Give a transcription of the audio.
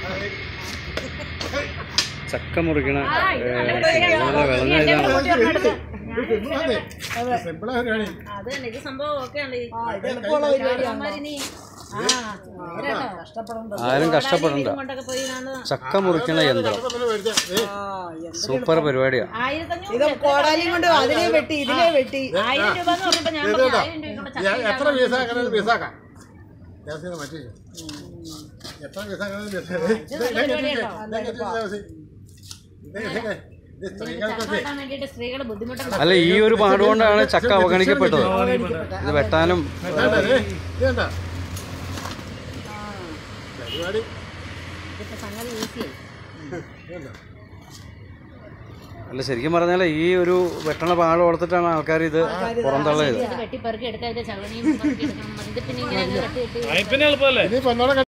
ചക്ക മുറിക്കണ ഏ, നല്ല വിളഞ്ഞ ഇതാണ് സിമ്പിളാ പരിപാടി അത് തന്നെ ഇത് സംഭവം ഒക്കെയാണ് ഈ എളുപ്പമുള്ള പരിപാടിയാണ് അമ്മമാരിനി ആ കഷ്ടപ്പെടണ്ട ആരും കഷ്ടപ്പെടണ്ട കൊണ്ടൊക്കെ പോയി കാണുക ചക്ക മുറിക്കണ യന്ത്രം ഇപ്പൊ തന്നെ മേടിച്ചാ. ഏയ്, ആ എന്ത് സൂപ്പർ പരിപാടിയാ ആയിരത്തഞ്ഞൂറ് ഇത് കോടാലിയും കൊണ്ട് അതിനെ വെട്ടി ഇതിനെ വെട്ടി ആയിരം രൂപ എന്ന് പറഞ്ഞപ്പോ ഞാൻ ഇത് പറഞ്ഞു കേട്ടോ. ആയിരം രൂപയ്ക്കുള്ള എ- ചക്ക എത്ര പീസാക്കണം പീസാക്കാം ഗ്യാസിന് മാറ്റി എത്ര പീസാക്കണം സ്ത്രീകൾക്കൊക്കെ കിട്ടാൻ വേണ്ടിയിട്ട് സ്ത്രീകൾ ബുദ്ധിമുട്ടുണ്ട് അല്ല ഈ ഒരു പാടുകൊണ്ടാണ് ചക്ക അവഗണിക്കപ്പെട്ടത് ഇത് വെട്ടാനും വേണ്ട, ഏയ്, ഇത് വേണ്ട. പരിപാടി ഇപ്പൊ സംഗതി ഈസിയായി വേണ്ട. അല്ല ശരിക്കും പറഞ്ഞാൽ ഈ ഒരു വെട്ടണ പാട് കൊടുത്തിട്ടാണ് ആൾക്കാർ ഇത് പുറന്തള്ളിയത് ഇത് വെട്ടി പെറുക്കി എടുത്താൽ ഇത് ചവണിയും പെറുക്കി എടുക്കണം ഇത് പിന്നെ ഇങ്ങനെ കെട്ടി കെട്ടി പിന്നെ എളുപ്പമല്ലേ ഇനി പൊന്നോടെ